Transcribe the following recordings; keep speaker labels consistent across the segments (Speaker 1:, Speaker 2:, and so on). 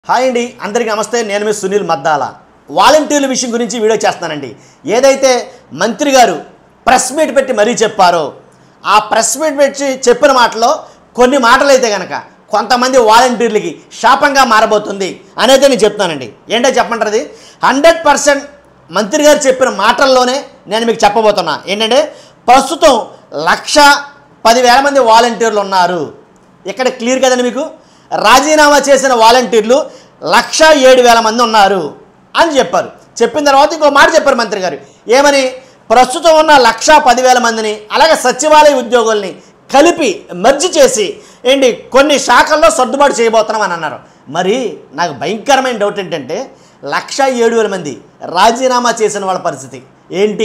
Speaker 1: hi అండి అందరికీ నమస్తే నేను మీ సునీల్ మద్దాల వాలంటీర్ల విషయం గురించి వీడియో చేస్తున్నానండి ఏదైతే మంత్రి గారు ప్రెస్ మీట్ పెట్టి మరీ చెప్పారో ఆ ప్రెస్ మీట్ పెట్టి చెప్పిన మాటలో కొన్ని మాటలు అయితే కనుక కొంతమంది వాలంటీర్లకి శాపంగా మారబోతుంది అనేది నేను చెప్తున్నానండి ఏంటో చెప్పంటారు హండ్రెడ్ పర్సెంట్ మంత్రి గారు చెప్పిన మాటల్లోనే నేను మీకు చెప్పబోతున్నా ఏంటంటే ప్రస్తుతం లక్ష పదివేల మంది వాలంటీర్లు ఉన్నారు ఇక్కడ క్లియర్ కదండి మీకు రాజీనామా చేసిన వాలంటీర్లు లక్ష ఏడు వేల మంది ఉన్నారు అని చెప్పారు చెప్పిన తర్వాత ఇంకో మాట చెప్పారు మంత్రి గారు ఏమని ప్రస్తుతం ఉన్న లక్ష పదివేల మందిని అలాగే సచివాలయ ఉద్యోగుల్ని కలిపి మెర్జ్ చేసి ఏంటి కొన్ని శాఖల్లో సర్దుబాటు చేయబోతున్నాం అని అన్నారు మరి నాకు భయంకరమైన డౌట్ ఏంటంటే లక్ష ఏడు వేల మంది రాజీనామా చేసిన వాళ్ళ పరిస్థితి ఏంటి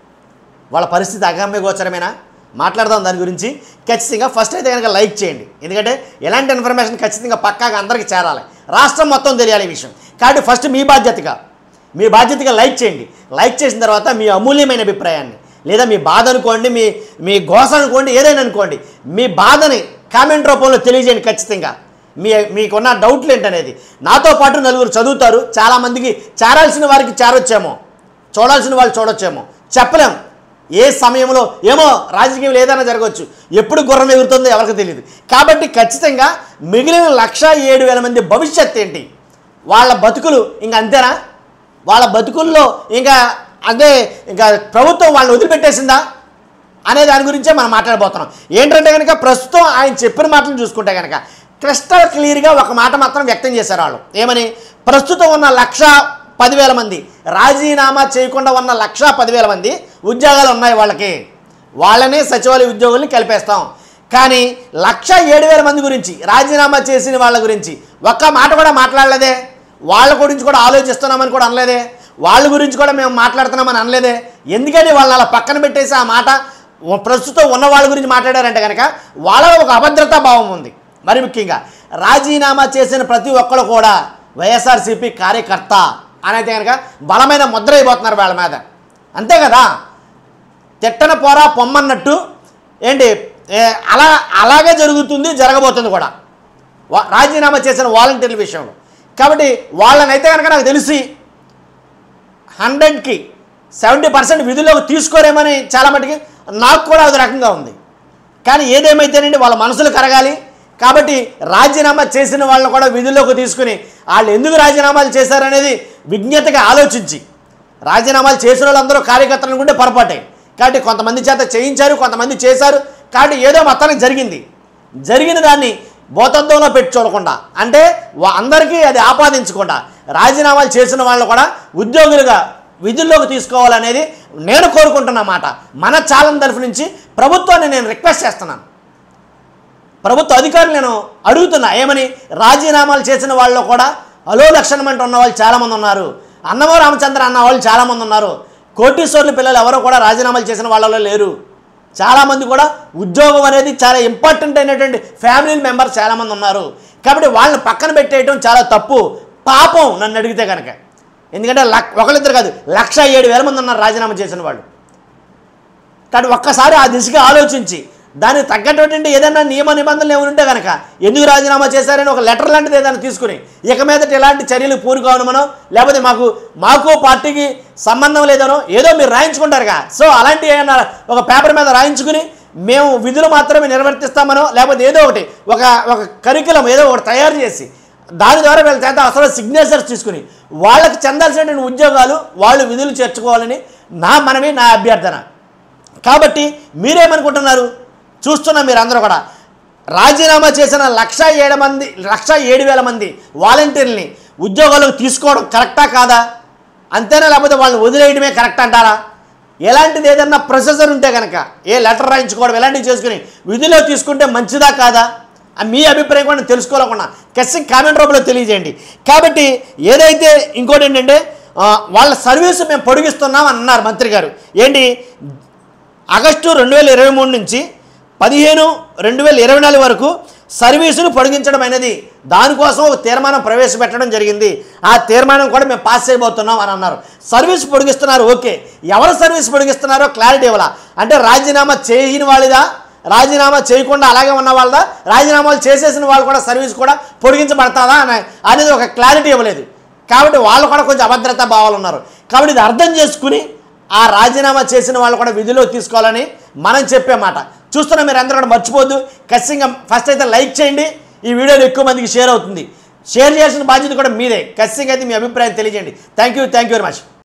Speaker 1: వాళ్ళ పరిస్థితి అగమ్య గోచరమేనా మాట్లాడదాం దాని గురించి ఖచ్చితంగా ఫస్ట్ అయితే కనుక లైక్ చేయండి ఎందుకంటే ఎలాంటి ఇన్ఫర్మేషన్ ఖచ్చితంగా పక్కాగా అందరికీ చేరాలి రాష్ట్రం మొత్తం తెలియాలి ఈ విషయం కాబట్టి ఫస్ట్ మీ బాధ్యతగా మీ బాధ్యతగా లైక్ చేయండి లైక్ చేసిన తర్వాత మీ అమూల్యమైన అభిప్రాయాన్ని లేదా మీ బాధ అనుకోండి మీ మీ గోస అనుకోండి ఏదైనా అనుకోండి మీ బాధని కామెంట్ రూపంలో తెలియజేయండి ఖచ్చితంగా మీ మీకున్న డౌట్లు ఏంటనేది నాతో పాటు నలుగురు చదువుతారు చాలామందికి చేరాల్సిన వారికి చేరొచ్చేమో చూడాల్సిన వాళ్ళు చూడొచ్చేమో చెప్పలేం ఏ సమయంలో ఏమో రాజకీయం ఏదైనా జరగవచ్చు ఎప్పుడు గుర్రం ఎగురుతుందో ఎవరికి తెలియదు కాబట్టి ఖచ్చితంగా మిగిలిన లక్ష ఏడు వేల మంది భవిష్యత్ ఏంటి వాళ్ళ బతుకులు ఇంకా అంతేనా వాళ్ళ బతుకుల్లో ఇంకా అదే ఇంకా ప్రభుత్వం వాళ్ళని వదిలిపెట్టేసిందా అనే దాని గురించే మనం మాట్లాడబోతున్నాం ఏంటంటే కనుక ప్రస్తుతం ఆయన చెప్పిన మాటలు చూసుకుంటే కనుక క్రిస్టల్ క్లియర్గా ఒక మాట మాత్రం వ్యక్తం చేశారు వాళ్ళు ఏమని ప్రస్తుతం ఉన్న లక్ష పదివేల మంది రాజీనామా చేయకుండా ఉన్న లక్ష పదివేల మంది ఉద్యోగాలు ఉన్నాయి వాళ్ళకి వాళ్ళనే సచివాలయ ఉద్యోగుల్ని కలిపేస్తాం కానీ లక్ష ఏడు వేల మంది గురించి రాజీనామా చేసిన వాళ్ళ గురించి ఒక్క మాట కూడా మాట్లాడలేదే వాళ్ళ గురించి కూడా ఆలోచిస్తున్నామని కూడా అనలేదే వాళ్ళ గురించి కూడా మేము మాట్లాడుతున్నామని అనలేదే ఎందుకని వాళ్ళని అలా పక్కన పెట్టేసి ఆ మాట ప్రస్తుతం ఉన్న వాళ్ళ గురించి మాట్లాడారంటే కనుక వాళ్ళ ఒక అభద్రతా భావం ఉంది మరి ముఖ్యంగా రాజీనామా చేసిన ప్రతి ఒక్కరు కూడా వైఎస్ఆర్సీపీ కార్యకర్త అనేది కనుక బలమైన ముద్ర అయిపోతున్నారు వాళ్ళ మీద అంతే కదా తిట్టన పోరా పొమ్మన్నట్టు ఏంటి ఏ, అలా అలాగే జరుగుతుంది జరగబోతుంది కూడా వా- రాజీనామా చేసిన వాలంటీర్ల విషయంలో కాబట్టి వాళ్ళనైతే కనుక నాకు తెలిసి హండ్రెడ్కి సెవెంటీ పర్సెంట్ విధుల్లోకి తీసుకోరేమని చాలా మటుకి నాకు కూడా అది రకంగా ఉంది కానీ ఏదేమైతేనండి వాళ్ళ మనసులు కరగాలి కాబట్టి రాజీనామా చేసిన వాళ్ళని కూడా విధుల్లోకి తీసుకుని వాళ్ళు ఎందుకు రాజీనామాలు చేశారనేది విజ్ఞతగా ఆలోచించి రాజీనామాలు చేసిన వాళ్ళందరూ కార్యకర్తలు అనుకుంటే పొరపాటే కాబట్టి కొంతమంది చేత చేయించారు కొంతమంది చేశారు కాబట్టి ఏదో మొత్తానికి జరిగింది జరిగిన దాన్ని భూతత్వంలో పెట్టి చూడకుండా అంటే వా- అందరికీ అది ఆపాదించకుండా రాజీనామాలు చేసిన వాళ్ళు కూడా ఉద్యోగులుగా విధుల్లోకి తీసుకోవాలనేది నేను కోరుకుంటున్న మాట మన చాలం తరఫు నుంచి ప్రభుత్వాన్ని నేను రిక్వెస్ట్ చేస్తున్నాను ప్రభుత్వ అధికారులు నేను అడుగుతున్నా ఏమని రాజీనామాలు చేసిన వాళ్ళు కూడా అలో లక్షణమంటే ఉన్న వాళ్ళు చాలామంది ఉన్నారు అన్నమో రామచంద్ర అన్న వాళ్ళు చాలామంది ఉన్నారు కోటీశ్వర్ల పిల్లలు ఎవరో కూడా రాజీనామాలు చేసిన వాళ్ళలో లేరు చాలామంది కూడా ఉద్యోగం అనేది చాలా ఇంపార్టెంట్ అయినటువంటి ఫ్యామిలీ మెంబర్స్ చాలామంది ఉన్నారు కాబట్టి వాళ్ళని పక్కన పెట్టేయడం చాలా తప్పు పాపం నన్ను అడిగితే కనుక ఎందుకంటే లక్ ఒకళ్ళిద్దరు కాదు లక్ష ఏడు వేల మంది ఉన్నారు రాజీనామా చేసిన వాళ్ళు కాబట్టి ఒక్కసారి ఆ దిశగా ఆలోచించి దానికి తగ్గటువంటి ఏదైనా నియమ నిబంధనలు ఏమైనా ఉంటే కనుక ఎందుకు రాజీనామా చేశారని ఒక లెటర్ లాంటిది ఏదైనా తీసుకుని ఇక మీదట ఎలాంటి చర్యలు పూనుకోవడమనో లేకపోతే మాకు మాకు పార్టీకి సంబంధం లేదనో ఏదో మీరు రాయించుకుంటారుగా సో అలాంటి ఏమైనా ఒక పేపర్ మీద రాయించుకుని మేము విధులు మాత్రమే నిర్వర్తిస్తామనో లేకపోతే ఏదో ఒకటి ఒక ఒక కరికులం ఏదో ఒకటి తయారు చేసి దాని ద్వారా వీళ్ళ చేత అసలు సిగ్నేచర్స్ తీసుకుని వాళ్ళకి చెందాల్సినటువంటి ఉద్యోగాలు వాళ్ళు విధులు చేర్చుకోవాలని నా మనవి నా అభ్యర్థన కాబట్టి మీరేమనుకుంటున్నారు చూస్తున్న మీరందరూ కూడా రాజీనామా చేసిన లక్ష ఏడు మంది లక్ష ఏడు వేల మంది వాలంటీర్ని ఉద్యోగాలకు తీసుకోవడం కరెక్టా కాదా అంతేనా లేకపోతే వాళ్ళని వదిలేయడమే కరెక్ట్ అంటారా ఎలాంటిది ఏదన్నా ప్రొసెసర్ ఉంటే కనుక ఏ లెటర్ రాయించుకోవడం ఎలాంటివి చేసుకుని విధిలో తీసుకుంటే మంచిదా కాదా ఆ మీ అభిప్రాయం కూడా నేను తెలుసుకోవాలనుకున్నా ఖచ్చితంగా కామెంట్ రూపంలో తెలియజేయండి కాబట్టి ఏదైతే ఇంకోటి ఏంటంటే ఆ, వాళ్ళ సర్వీసు మేము పొడిగిస్తున్నాం అని అన్నారు మంత్రి గారు ఏంటి ఆగస్టు రెండు వేల ఇరవై మూడు నుంచి పదిహేను రెండు వేల ఇరవై నాలుగు వరకు సర్వీసును పొడిగించడం అనేది దానికోసం ఒక తీర్మానం ప్రవేశపెట్టడం జరిగింది ఆ తీర్మానం కూడా మేము పాస్ చేయబోతున్నాం అని అన్నారు సర్వీస్ పొడిగిస్తున్నారు ఓకే ఎవరు సర్వీస్ పొడిగిస్తున్నారో క్లారిటీ ఇవ్వాల అంటే రాజీనామా చేయని వాళ్ళదా రాజీనామా చేయకుండా అలాగే ఉన్న వాళ్ళదా రాజీనామాలు చేసేసిన వాళ్ళు కూడా సర్వీస్ కూడా పొడిగించబడతాదా అని అనేది ఒక క్లారిటీ ఇవ్వలేదు కాబట్టి వాళ్ళు కూడా కొంచెం అభద్రతా భావాలు ఉన్నారు కాబట్టి ఇది అర్థం చేసుకుని ఆ రాజీనామా చేసిన వాళ్ళు కూడా విధిలోకి తీసుకోవాలని మనం చెప్పే మాట చూస్తున్న మీరు అందరూ కూడా మర్చిపోద్దు ఖచ్చితంగా ఫస్ట్ అయితే లైక్ చేయండి ఈ వీడియోని ఎక్కువ మందికి షేర్ అవుతుంది షేర్ చేయాల్సిన బాధ్యత కూడా మీదే ఖచ్చితంగా అయితే మీ అభిప్రాయం తెలియజేయండి thank you thank you very much